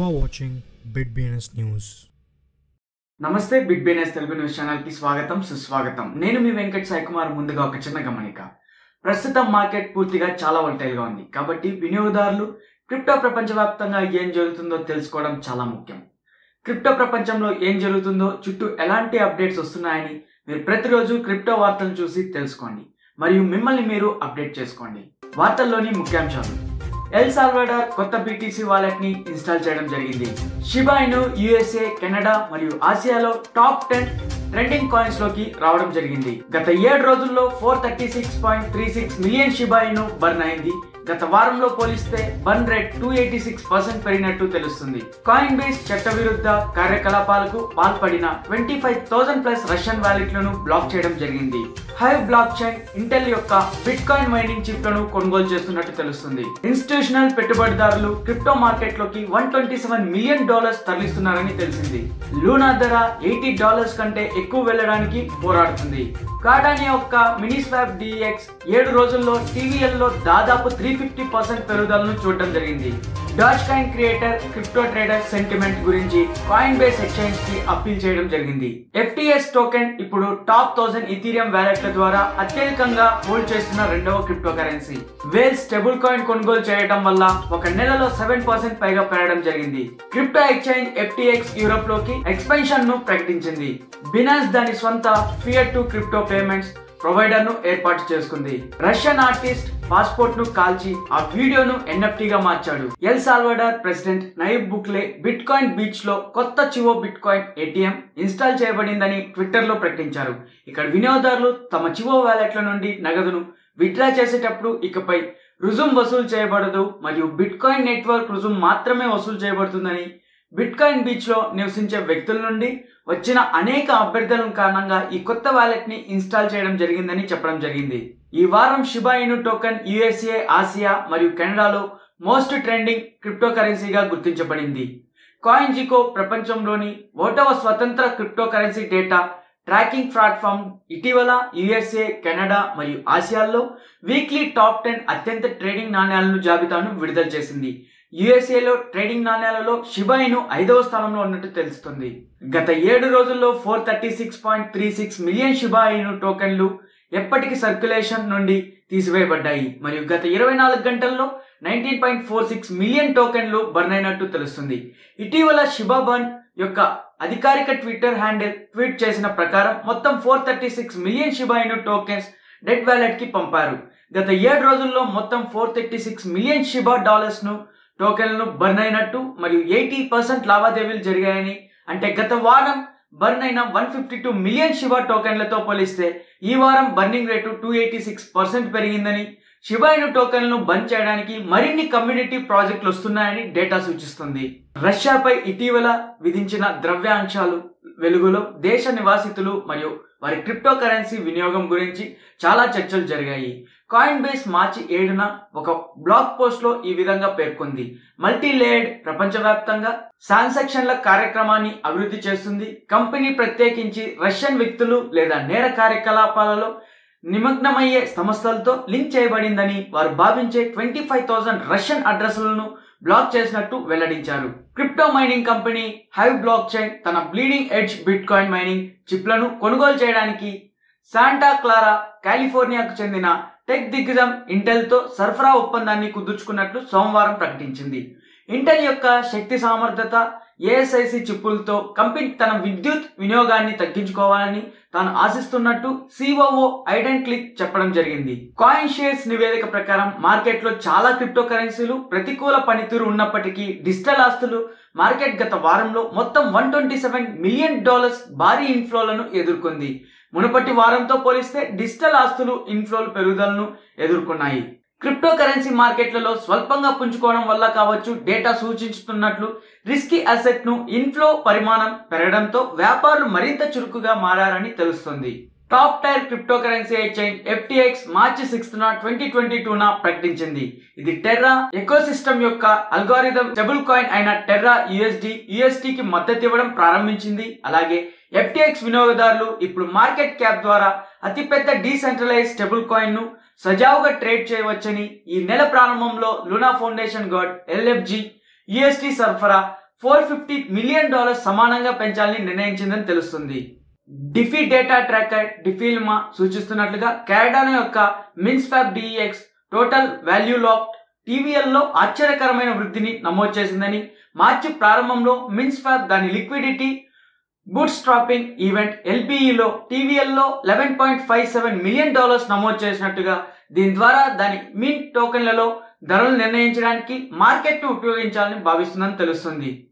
are watching BitBNS News. నమస్తే big business Telugu news channel కి స్వాగతం సుస్వాగతం నేను మీ వెంకట్ సాయి కుమార్ ముందుగా ఒక చిన్న గమనిక ప్రస్తుతం మార్కెట్ పూర్తిగా చాలా volatile గా ఉంది కాబట్టి వినియోగదారులు క్రిప్టో ప్రపంచవ్యాప్తంగా ఏం జరుగుతుందో తెలుసుకోవడం చాలా ముఖ్యం క్రిప్టో ప్రపంచంలో ఏం జరుగుతుందో చుట్టూ ఎలాంటి అప్డేట్స్ వస్తున్నాయని మీరు ప్రతిరోజు క్రిప్టో వార్తలు చూసి తెలుసుకోండి మరియు మిమ్మల్ని మీరు అప్డేట్ చేసుకోండి వార్తల్లోని ముఖ్యాంశాలు ఎల్ సాల్వడార్ కొత్త బీటీసీ వాలెట్ ని ఇన్స్టాల్ చేయడం జరిగింది షిబాయిను యుఎస్ఏ కెనడా మరియు ఆసియాలో టాప్ టెన్ ట్రెండింగ్ కాయిన్స్ లోకి రావడం జరిగింది గత ఏడు రోజుల్లో four thirty six point three six million Shiba Inu burn అయింది గత వారంలో పోలిస్తే burn rate two eighty six percent పెరిగినట్టు తెలుస్తుంది కాయిన్ బేస్ చట్టవిరుద్ధ కార్యకలాపాలకు పాల్పడిన twenty five thousand plus Russian వ్యాలెట్లను బ్లాక్ చేయడం జరిగింది హైవ్ బ్లాక్ చైన్ ఇంటెల్ యొక్క బిట్ కాయిన్ మైనింగ్ చిప్ లను కొనుగోలు చేస్తున్నట్టు తెలుస్తుంది ఇన్స్టిట్యూషనల్ పెట్టుబడిదారులు క్రిప్టో మార్కెట్ లోకి one twenty seven million dollars తరలిస్తున్నారని తెలిసింది లూనా ధర ఎయిటీ డాలర్స్ కంటే ఎక్కువ వెళ్ళడానికి పోరాడుతుంది కార్డాని యొక్క మినీ స్వాప్ డిఎక్స్ ఏడు రోజుల్లో TVL లో దాదాపు త్రీ ఫిఫ్టీ పర్సెంట్ పెరుగుదలను చూడడం జరిగింది Dogecoin creator crypto trader sentiment గురించి కాయిన్ బేస్ ఎక్స్చేంజ్ కి అప్పీల్ చేయడం జరిగింది ఎఫ్టిఎస్ టోకెన్ ఇప్పుడు టాప్ థౌసండ్ ఇథీరియం వ్యాలెట్ల ద్వారా అత్యధికంగా హోల్డ్ చేస్తున్న రెండవ cryptocurrency whale stablecoin కొనుగోలు చేయడం వల్ల ఒక నెలలో సెవెన్ పర్సెంట్ పైగా పెరగడం జరిగింది క్రిప్టో ఎక్స్చేంజ్ ఎఫ్టిఎక్స్ యూరోప్ లోకి ఎక్స్పెన్షన్ ను ప్రకటించింది బినాన్స్ దాని స్వంత fiat to crypto payments provider ను ఏర్పాటు చేసుకుంది రష్యన్ ఆర్టిస్ట్ పాస్పోర్ట్ ను కాల్చి ఆ వీడియోను ఎన్ఎఫ్టీ గా మార్చాడు El Salvador president Nayib Bukele bitcoin beach లో కొత్త Chivo bitcoin ATM install చేయబడిందని ట్విట్టర్ లో ప్రకటించారు ఇక్కడ వినియోగదారులు తమ చివో వ్యాలెట్ల నుండి నగదును విత్డ్రా చేసేటప్పుడు ఇకపై రుజుం వసూలు చేయబడదు మరియు బిట్ కాయిన్ నెట్వర్క్ రుజుం మాత్రమే వసూలు చేయబడుతుందని బిట్ కాయిన్ బీచ్ లో నివసించే వ్యక్తుల నుండి వచ్చిన అనేక అభ్యర్థుల కారణంగా ఈ కొత్త వాలెట్ ని ఇన్స్టాల్ చేయడం జరిగిందని చెప్పడం జరిగింది ఈ వారం షిబాయిను టోకెన్ యుఎస్ఏ ఆసియా మరియు కెనడాలో మోస్ట్ ట్రెండింగ్ క్రిప్టో కరెన్సీగా గుర్తించబడింది కాయిన్ జికో ప్రపంచంలోని ఒకటవ స్వతంత్ర cryptocurrency data tracking platform ఇటీవల యుఎస్ఏ కెనడా మరియు ఆసియాల్లో వీక్లీ టాప్ టెన్ అత్యంత ట్రేడింగ్ నాణ్యాలను జాబితాను విడుదల చేసింది యుఎస్ఏలో ట్రేడింగ్ నాణ్యాలలో షిబాయిను ఐదవ స్థానంలో ఉన్నట్టు తెలుస్తుంది గత ఏడు రోజుల్లో four thirty six point three six million Shiba Inu టోకెన్లు ఎప్పటికీ సర్క్యులేషన్ నుండి తీసివేయబడ్డాయి మరియు గత ఇరవై నాలుగు గంటల్లో nineteen point four six million టోకెన్లు బర్న్ అయినట్టు తెలుస్తుంది ఇటీవల షిబా బర్న్ యొక్క అధికారిక ట్విట్టర్ హ్యాండిల్ ట్వీట్ చేసిన ప్రకారం మొత్తం four thirty six million Shiba Inu tokens dead wallet కి పంపారు గత ఏడు రోజుల్లో మొత్తం four thirty six million Shiba dollars ను టోకెన్లను బర్న్ అయినట్టు మరియు ఎయిటీ పర్సెంట్ లావాదేవీలు జరిగాయని అంటే గత వారం బర్న్ అయిన one fifty two million Shiba టోకెన్లతో పోలిస్తే ఈ వారం burning rate two eighty six percent పెరిగిందని షిబాయిను టోకెన్లను బంద్ చేయడానికి మరిన్ని కమ్యూనిటీ ప్రాజెక్టులు వస్తున్నాయని డేటా సూచిస్తుంది రష్యాపై ఇటీవల విధించిన ద్రవ్యాంశాలు వెలుగులో దేశ నివాసితులు మరియు వారి క్రిప్టో కరెన్సీ వినియోగం గురించి చాలా చర్చలు జరిగాయి కాయిన్ బేస్ మార్చి ఏడున ఒక బ్లాగ్ పోస్ట్ లో ఈ విధంగా పేర్కొంది మల్టీ లేయర్డ్ ప్రపంచవ్యాప్తంగా ట్రాన్సాక్షన్ల కార్యక్రమాన్ని అభివృద్ధి చేస్తుంది కంపెనీ ప్రత్యేకించి రష్యన్ వ్యక్తులు లేదా నేర కార్యకలాపాలలో నిమగ్నమయ్యే సంస్థలతో లింక్ చేయబడిందని వారు భావించే ట్వంటీ ఫైవ్ థౌసండ్ రష్యన్ అడ్రస్లను బ్లాక్ చేసినట్టు వెల్లడించారు crypto mining company Hive blockchain తన bleeding edge bitcoin mining చిప్లను కొనుగోలు చేయడానికి శాంటా క్లారా కాలిఫోర్నియాకు చెందిన టెక్ దిగ్గజం ఇంటెల్తో సరఫరా ఒప్పందాన్ని కుదుర్చుకున్నట్లు సోమవారం ప్రకటించింది ఇంటెల్ యొక్క శక్తి సామర్థ్యత ఏఎస్ఐసి చిప్పులతో కంపెనీ తన విద్యుత్ వినియోగాన్ని తగ్గించుకోవాలని తాను ఆశిస్తున్నట్టు సిఓఓ ఐడెన్ క్లిక్ చెప్పడం జరిగింది కాయిన్ షేర్స్ నివేదిక ప్రకారం మార్కెట్లో చాలా క్రిప్టో కరెన్సీలు ప్రతికూల పనితీరు ఉన్నప్పటికీ డిజిటల్ ఆస్తులు మార్కెట్ గత వారంలో మొత్తం one twenty seven million dollars భారీ ఇన్ఫ్లోలను ఎదుర్కొంది మునుపటి వారంతో పోలిస్తే డిజిటల్ ఆస్తులు ఇన్ఫ్లోలు పెరుగుదలను ఎదుర్కొన్నాయి క్రిప్టో కరెన్సీ మార్కెట్లలో స్వల్పంగా పుంజుకోవడం వల్ల కావచ్చు డేటా సూచించుతున్నట్లు రిస్కీ అసెట్ ను ఇన్ఫ్లో పరిమాణం పెరగడంతో వ్యాపారులు మరింత చురుకుగా మారారని తెలుస్తుంది top tier cryptocurrency exchange FTX మార్చి సిక్స్త్ ట్వంటీ ట్వంటీ టూ ప్రకటించింది ఇది టెర్రా ఎకోసిస్టమ్ యొక్క అల్గోరిథం స్టెబుల్ కాయిన్ అయిన టెర్రా యుఎస్డి యుఎస్డి కి మద్దతు ఇవ్వడం ప్రారంభించింది అలాగే ఎఫ్టిఎక్స్ వినియోగదారులు ఇప్పుడు మార్కెట్ క్యాప్ ద్వారా అతిపెద్ద డీసెంట్రలైజ్ స్టెబుల్ కాయిన్ ను సజావుగా ట్రేడ్ చేయవచ్చని ఈ నెల ప్రారంభంలో Luna Foundation Guard LFG UST సరఫరా ఫోర్ ఫిఫ్టీ మిలియన్ డాలర్స్ సమానంగా పెంచాలని నిర్ణయించిందని తెలుస్తుంది డిఫీ డేటా ట్రాకర్ డిఫిల్మా సూచిస్తున్నట్లుగా క్యాడానో యొక్క Minswap DEX total value lock టీవీఎల్లో ఆశ్చర్యకరమైన వృద్ధిని నమోదు చేసిందని మార్చి ప్రారంభంలో మిన్స్ ఫ్యాబ్ దాని లిక్విడిటీ బూట్ స్ట్రాపింగ్ ఈవెంట్ ఎల్బీఈలో టీవీఎల్లో eleven point five seven million dollars నమోదు చేసినట్టుగా దీని ద్వారా దాని మిన్ టోకెన్లలో ధరలు నిర్ణయించడానికి మార్కెట్ను ఉపయోగించాలని భావిస్తుందని తెలుస్తుంది